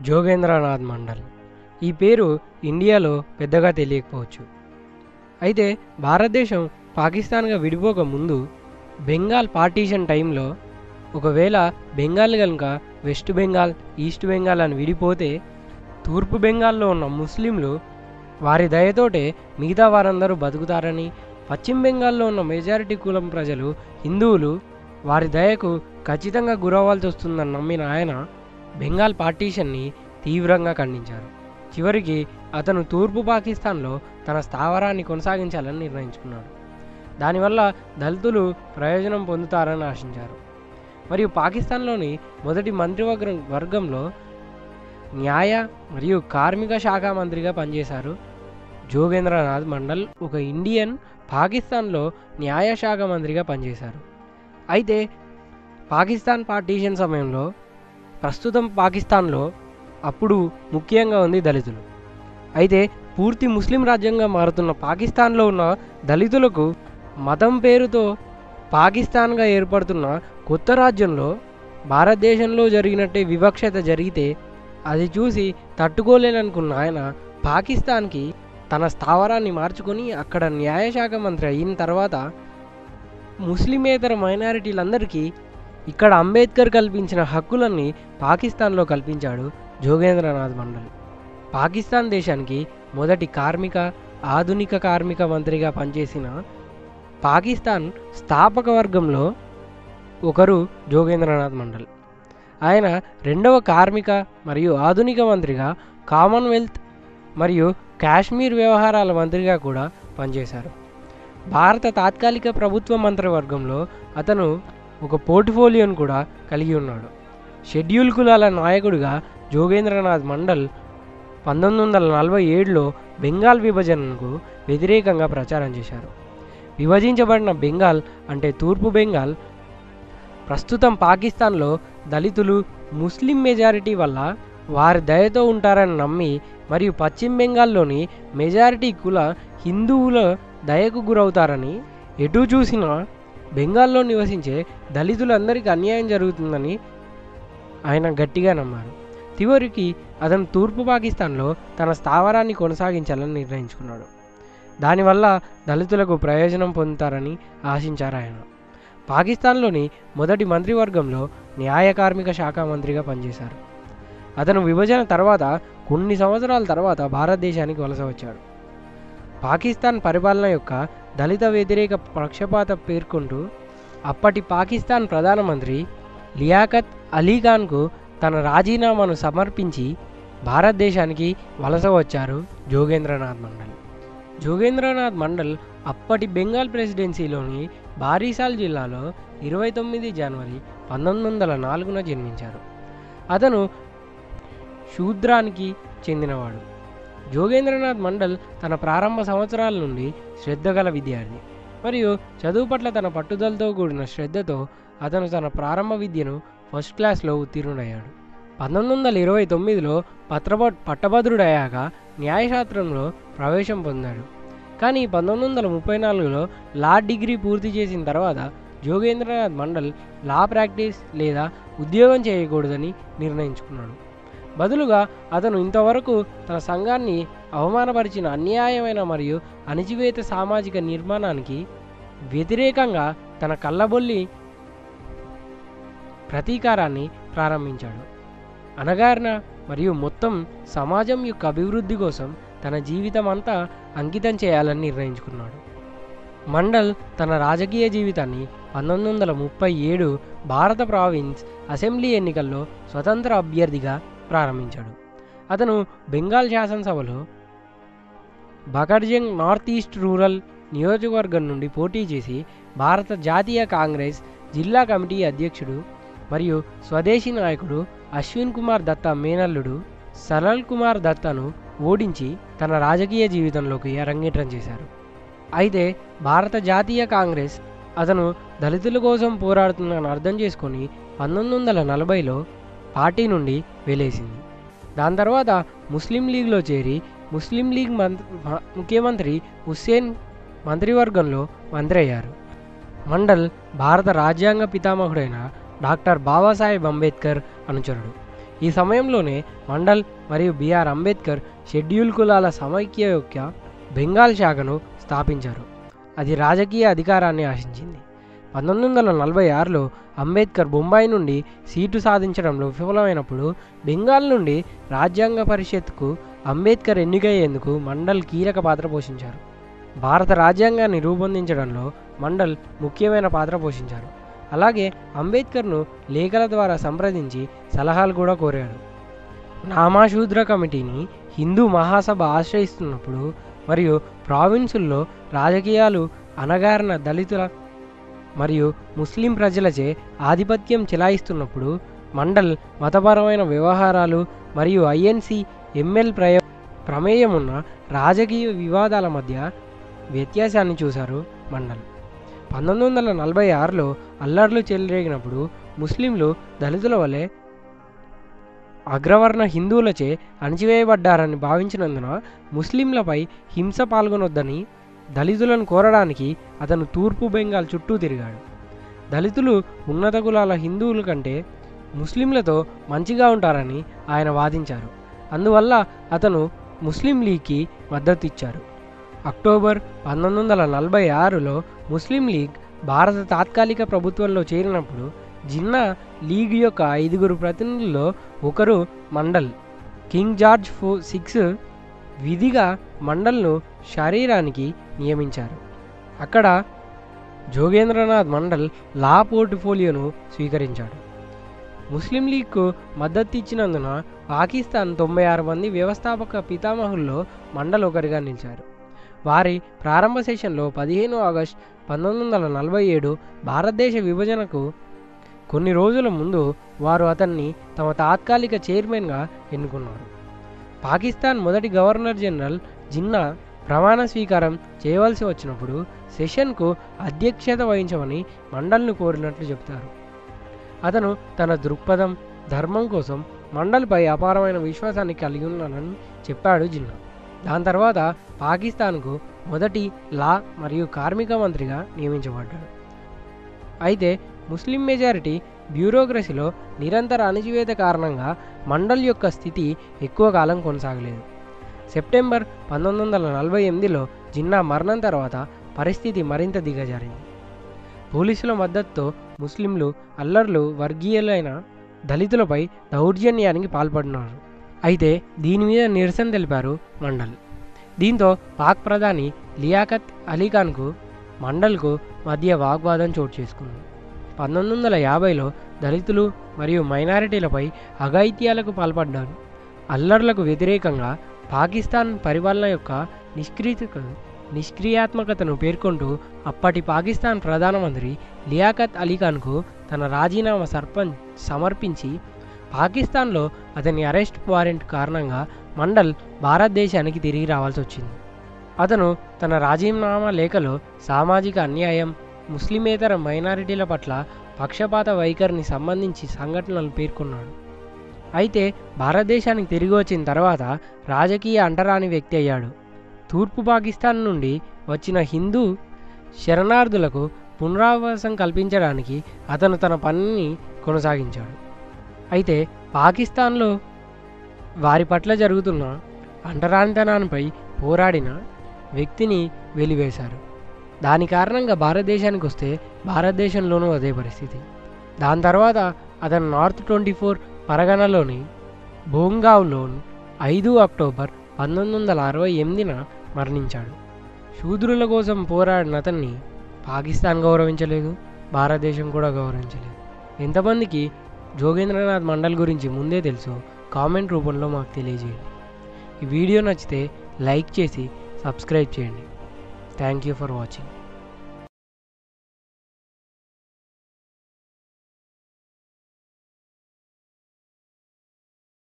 జోగేంద్రనాథ్ మండల్ ఈ పేరు ఇండియాలో పెద్దగా తెలియకపోవచ్చు అయితే భారతదేశం పాకిస్తాన్గా విడిపోక ముందు బెంగాల్ పార్టీషన్ టైంలో ఒకవేళ బెంగాల్ కనుక వెస్ట్ బెంగాల్ ఈస్ట్ బెంగాల్ అని విడిపోతే తూర్పు బెంగాల్లో ఉన్న ముస్లింలు వారి దయతోటే మిగతా వారందరూ బతుకుతారని పశ్చిమ బెంగాల్లో ఉన్న మెజారిటీ కులం ప్రజలు హిందువులు వారి దయకు ఖచ్చితంగా గురవ్వాల్సి వస్తుందని నమ్మిన ఆయన బెంగాల్ పార్టీషన్ని తీవ్రంగా ఖండించారు చివరికి అతను తూర్పు పాకిస్తాన్లో తన స్థావరాన్ని కొనసాగించాలని నిర్ణయించుకున్నాడు దానివల్ల దళితులు ప్రయోజనం పొందుతారని ఆశించారు మరియు పాకిస్తాన్లోని మొదటి మంత్రివర్గం వర్గంలో న్యాయ మరియు కార్మిక శాఖ మంత్రిగా పనిచేశారు జోగేంద్రనాథ్ మండల్ ఒక ఇండియన్ పాకిస్తాన్లో న్యాయ శాఖ మంత్రిగా పనిచేశారు అయితే పాకిస్తాన్ పార్టీషన్ సమయంలో ప్రస్తుతం పాకిస్తాన్లో అప్పుడు ముఖ్యంగా ఉంది దళితులు అయితే పూర్తి ముస్లిం రాజ్యంగా మారుతున్న పాకిస్తాన్లో ఉన్న దళితులకు మతం పేరుతో పాకిస్తాన్గా ఏర్పడుతున్న కొత్త రాజ్యంలో భారతదేశంలో జరిగినట్టే వివక్షత జరిగితే అది చూసి తట్టుకోలేననుకున్న ఆయన పాకిస్తాన్కి తన స్థావరాన్ని మార్చుకొని అక్కడ న్యాయశాఖ మంత్రి అయిన తర్వాత ముస్లిమేతర మైనారిటీలందరికీ ఇక్కడ అంబేద్కర్ కల్పించిన హక్కులన్నీ పాకిస్తాన్లో కల్పించాడు జోగేంద్రనాథ్ మండల్ పాకిస్తాన్ దేశానికి మొదటి కార్మిక ఆధునిక కార్మిక మంత్రిగా పనిచేసిన పాకిస్తాన్ స్థాపక వర్గంలో ఒకరు జోగేంద్రనాథ్ మండల్ ఆయన రెండవ కార్మిక మరియు ఆధునిక మంత్రిగా కామన్వెల్త్ మరియు కాశ్మీర్ వ్యవహారాల మంత్రిగా కూడా పనిచేశారు భారత తాత్కాలిక ప్రభుత్వ మంత్రివర్గంలో అతను ఒక పోర్ట్ఫోలియోను కూడా కలిగి ఉన్నాడు షెడ్యూల్ కులాల నాయకుడిగా జోగేంద్రనాథ్ మండల్ పంతొమ్మిది వందల నలభై ఏడులో బెంగాల్ విభజనకు వ్యతిరేకంగా ప్రచారం చేశారు విభజించబడిన బెంగాల్ అంటే తూర్పు బెంగాల్ ప్రస్తుతం పాకిస్తాన్లో దళితులు ముస్లిం మెజారిటీ వల్ల వారి దయతో ఉంటారని నమ్మి మరియు పశ్చిమ బెంగాల్లోని మెజారిటీ కుల హిందువుల దయకు గురవుతారని ఎటు చూసినా బెంగాల్లో నివసించే దళితులందరికీ అన్యాయం జరుగుతుందని ఆయన గట్టిగా నమ్మారు చివరికి అతను తూర్పు పాకిస్తాన్లో తన స్థావరాన్ని కొనసాగించాలని నిర్ణయించుకున్నాడు దానివల్ల దళితులకు ప్రయోజనం పొందుతారని ఆశించారు ఆయన పాకిస్తాన్లోని మొదటి మంత్రివర్గంలో న్యాయ కార్మిక శాఖ మంత్రిగా పనిచేశారు అతను విభజన తర్వాత కొన్ని సంవత్సరాల తర్వాత భారతదేశానికి వలస వచ్చాడు పాకిస్తాన్ పరిపాలన యొక్క దళిత వ్యతిరేక పక్షపాత పేర్కొంటూ అప్పటి పాకిస్తాన్ ప్రధానమంత్రి లియాఖత్ అలీ ఖాన్కు తన రాజీనామాను సమర్పించి భారతదేశానికి వలస వచ్చారు జోగేంద్రనాథ్ మండల్ జోగేంద్రనాథ్ మండల్ అప్పటి బెంగాల్ ప్రెసిడెన్సీలోని బారీసాల్ జిల్లాలో ఇరవై తొమ్మిది జనవరి పంతొమ్మిది వందల నాలుగున జన్మించారు అతను శూద్రానికి చెందినవాడు జోగేంద్రనాథ్ మండల్ తన ప్రారంభ సంవత్సరాల నుండి శ్రద్ధగల విద్యార్థి మరియు చదువు పట్ల తన పట్టుదలతో కూడిన శ్రద్ధతో అతను తన ప్రారంభ విద్యను ఫస్ట్ క్లాస్లో ఉత్తీర్ణుడయ్యాడు పంతొమ్మిది వందల ఇరవై తొమ్మిదిలో పత్రభ పట్టభద్రుడయ్యాక న్యాయశాస్త్రంలో ప్రవేశం పొందాడు కానీ పంతొమ్మిది వందల ముప్పై నాలుగులో లా డిగ్రీ పూర్తి చేసిన తర్వాత జోగేంద్రనాథ్ మండల్ లా ప్రాక్టీస్ లేదా ఉద్యోగం చేయకూడదని నిర్ణయించుకున్నాడు బదులుగా అతను ఇంతవరకు తన సంఘాన్ని అవమానపరిచిన అన్యాయమైన మరియు అణిచివేత సామాజిక నిర్మాణానికి వ్యతిరేకంగా తన కళ్ళబొల్లి ప్రతీకారాన్ని ప్రారంభించాడు అనగారిన మరియు మొత్తం సమాజం యొక్క అభివృద్ధి కోసం తన జీవితం అంతా అంకితం చేయాలని నిర్ణయించుకున్నాడు మండల్ తన రాజకీయ జీవితాన్ని పంతొమ్మిది వందల ముప్పై ఏడు భారత ప్రావిన్స్ అసెంబ్లీ ఎన్నికల్లో స్వతంత్ర అభ్యర్థిగా ప్రారంభించాడు అతను బెంగాల్ శాసనసభలో బకర్జంగ్ నార్త్ ఈస్ట్ రూరల్ నియోజకవర్గం నుండి పోటీ చేసి భారత జాతీయ కాంగ్రెస్ జిల్లా కమిటీ అధ్యక్షుడు మరియు స్వదేశీ నాయకుడు అశ్విన్ కుమార్ దత్తా మేనల్లుడు సరల్ కుమార్ దత్తాను ఓడించి తన రాజకీయ జీవితంలోకి అరంగేట్రం చేశారు అయితే భారత జాతీయ కాంగ్రెస్ అతను దళితుల కోసం పోరాడుతున్నానని అర్థం చేసుకొని పంతొమ్మిది వందల నలభైలో పార్టీ నుండి వెలేసింది దాని తర్వాత ముస్లిం లీగ్లో చేరి ముస్లిం లీగ్ మంత్ మ- ముఖ్యమంత్రి హుస్సేన్ మంత్రివర్గంలో మంత్రి అయ్యారు మండల్ భారత రాజ్యాంగ పితామహుడైన డాక్టర్ బాబాసాహెబ్ అంబేద్కర్ అనుచరుడు ఈ సమయంలోనే మండల్ మరియు బిఆర్ అంబేద్కర్ షెడ్యూల్ కులాల సమైక్య యొక్క బెంగాల్ శాఖను స్థాపించారు అది రాజకీయ అధికారాన్ని ఆశించింది పంతొమ్మిది వందల నలభై ఆరులో అంబేద్కర్ బొంబాయి నుండి సీటు సాధించడంలో విఫలమైనప్పుడు బెంగాల్ నుండి రాజ్యాంగ పరిషత్కు అంబేద్కర్ ఎన్నికయ్యేందుకు మండల్ కీలక పాత్ర పోషించారు భారత రాజ్యాంగాన్ని రూపొందించడంలో మండల్ ముఖ్యమైన పాత్ర పోషించారు అలాగే అంబేద్కర్ను లేఖల ద్వారా సంప్రదించి సలహాలు కూడా కోరాడు నామాశూద్ర కమిటీని హిందూ మహాసభ ఆశ్రయిస్తున్నప్పుడు మరియు ప్రావిన్సుల్లో రాజకీయాలు అనగారిన దళితుల మరియు ముస్లిం ప్రజలచే ఆధిపత్యం చెలాయిస్తున్నప్పుడు మండల్ మతపరమైన వ్యవహారాలు మరియు ఐఎన్సి ఎంఎల్ ప్రయ ప్రమేయం ఉన్న రాజకీయ వివాదాల మధ్య వ్యత్యాసాన్ని చూశారు మండల్ పంతొమ్మిది వందల నలభై ఆరులో అల్లర్లు చెలరేగినప్పుడు ముస్లింలు దళితుల వలె అగ్రవర్ణ హిందువులచే అణచివేయబడ్డారని భావించినందున ముస్లింలపై హింస పాల్గొనొద్దని దళితులను కోరడానికి అతను తూర్పు బెంగాల్ చుట్టూ తిరిగాడు దళితులు ఉన్నత కులాల హిందువుల కంటే ముస్లింలతో మంచిగా ఉంటారని ఆయన వాదించారు అందువల్ల అతను ముస్లిం లీగ్కి మద్దతు ఇచ్చారు అక్టోబర్ పంతొమ్మిది వందల నలభై ఆరులో ముస్లిం లీగ్ భారత తాత్కాలిక ప్రభుత్వంలో చేరినప్పుడు జిన్నా లీగ్ యొక్క ఐదుగురు ప్రతినిధుల్లో ఒకరు మండల్ కింగ్ జార్జ్ ఫో సిక్స్ విధిగా మండల్ను శరీరానికి నియమించారు అక్కడ జోగేంద్రనాథ్ మండల్ లా పోర్ట్ఫోలియోను స్వీకరించాడు ముస్లిం లీగ్కు మద్దతు ఇచ్చినందున పాకిస్తాన్ తొంభై ఆరు మంది వ్యవస్థాపక పితామహుల్లో మండల్ ఒకరిగా నిలిచారు వారి ప్రారంభ సెషన్లో పదిహేను ఆగస్ట్ పంతొమ్మిది వందల నలభై ఏడు భారతదేశ విభజనకు కొన్ని రోజుల ముందు వారు అతన్ని తమ తాత్కాలిక చైర్మన్గా ఎన్నుకున్నారు పాకిస్తాన్ మొదటి గవర్నర్ జనరల్ జిన్నా ప్రమాణ స్వీకారం చేయవలసి వచ్చినప్పుడు సెషన్కు అధ్యక్షత వహించమని మండల్ను కోరినట్లు చెబుతారు అతను తన దృక్పథం ధర్మం కోసం మండల్పై అపారమైన విశ్వాసాన్ని కలిగి ఉన్నానని చెప్పాడు జిన్నా దాని తర్వాత పాకిస్తాన్కు మొదటి లా మరియు కార్మిక మంత్రిగా నియమించబడ్డాడు అయితే ముస్లిం మెజారిటీ బ్యూరోక్రసీలో నిరంతర అణిచివేత కారణంగా మండల్ యొక్క స్థితి ఎక్కువ కాలం కొనసాగలేదు సెప్టెంబర్ పంతొమ్మిది వందల నలభై ఎనిమిదిలో జిన్నా మరణం తర్వాత పరిస్థితి మరింత దిగజారింది పోలీసుల మద్దతుతో ముస్లింలు అల్లర్లు వర్గీయులైన దళితులపై దౌర్జన్యానికి పాల్పడినారు అయితే దీని మీద నిరసన తెలిపారు మండల్ దీంతో పాక్ ప్రధాని లియాఖత్ అలీఖాన్కు మండల్కు మధ్య వాగ్వాదం చోటు చేసుకుంది పంతొమ్మిది వందల యాభైలో దళితులు మరియు మైనారిటీలపై అఘాయిత్యాలకు పాల్పడ్డారు అల్లర్లకు వ్యతిరేకంగా పాకిస్తాన్ పరిపాలన యొక్క నిష్క్రియ నిష్క్రియాత్మకతను పేర్కొంటూ అప్పటి పాకిస్తాన్ ప్రధానమంత్రి లియాఖత్ అలీఖాన్కు తన రాజీనామా సర్పంచ్ సమర్పించి పాకిస్తాన్లో అతని అరెస్ట్ వారెంట్ కారణంగా మండల్ భారతదేశానికి తిరిగి రావాల్సి వచ్చింది అతను తన రాజీనామా లేఖలో సామాజిక అన్యాయం ముస్లిమేతర మైనారిటీల పట్ల పక్షపాత వైఖరిని సంబంధించి సంఘటనలు పేర్కొన్నాడు అయితే భారతదేశానికి తిరిగి వచ్చిన తర్వాత రాజకీయ అంటరాని వ్యక్తి అయ్యాడు తూర్పు పాకిస్తాన్ నుండి వచ్చిన హిందూ శరణార్థులకు పునరావాసం కల్పించడానికి అతను తన పనిని కొనసాగించాడు అయితే పాకిస్తాన్లో వారి పట్ల జరుగుతున్న అంటరానితనానిపై పోరాడిన వ్యక్తిని వెలివేశారు దాని కారణంగా భారతదేశానికి వస్తే భారతదేశంలోనూ అదే పరిస్థితి దాని తర్వాత అతను నార్త్ ట్వంటీ ఫోర్ పరగణలోని బోంగావ్లోని ఐదు అక్టోబర్ పంతొమ్మిది వందల అరవై ఎనిమిదిన మరణించాడు శూద్రుల కోసం పోరాడిన అతన్ని పాకిస్తాన్ గౌరవించలేదు భారతదేశం కూడా గౌరవించలేదు ఎంతమందికి జోగేంద్రనాథ్ మండల్ గురించి ముందే తెలుసు కామెంట్ రూపంలో మాకు తెలియజేయండి ఈ వీడియో నచ్చితే లైక్ చేసి సబ్స్క్రైబ్ చేయండి థ్యాంక్ యూ ఫర్ వాచింగ్